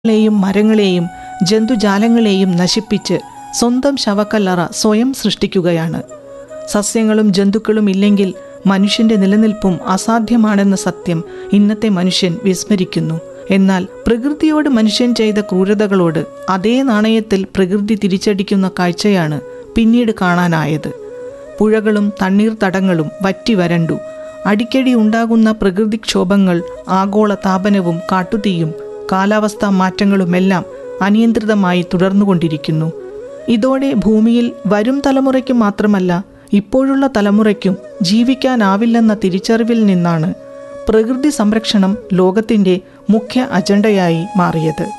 ളെയും മരങ്ങളെയും ജന്തുജാലങ്ങളെയും നശിപ്പിച്ച് സ്വന്തം ശവക്കല്ലറ സ്വയം സൃഷ്ടിക്കുകയാണ് സസ്യങ്ങളും ജന്തുക്കളും ഇല്ലെങ്കിൽ മനുഷ്യന്റെ നിലനിൽപ്പും അസാധ്യമാണെന്ന സത്യം ഇന്നത്തെ മനുഷ്യൻ വിസ്മരിക്കുന്നു എന്നാൽ പ്രകൃതിയോട് മനുഷ്യൻ ചെയ്ത ക്രൂരതകളോട് അതേ നാണയത്തിൽ പ്രകൃതി തിരിച്ചടിക്കുന്ന കാഴ്ചയാണ് പിന്നീട് കാണാനായത് പുഴകളും തണ്ണീർത്തടങ്ങളും വറ്റി വരണ്ടു അടിക്കടി ഉണ്ടാകുന്ന പ്രകൃതിക്ഷോഭങ്ങൾ ആഗോള താപനവും കാട്ടുതീയും കാലാവസ്ഥാ മാറ്റങ്ങളുമെല്ലാം അനിയന്ത്രിതമായി തുടർന്നുകൊണ്ടിരിക്കുന്നു ഇതോടെ ഭൂമിയിൽ വരും തലമുറയ്ക്ക് മാത്രമല്ല ഇപ്പോഴുള്ള തലമുറയ്ക്കും ജീവിക്കാനാവില്ലെന്ന തിരിച്ചറിവിൽ നിന്നാണ് പ്രകൃതി സംരക്ഷണം ലോകത്തിൻ്റെ മുഖ്യ അജണ്ടയായി മാറിയത്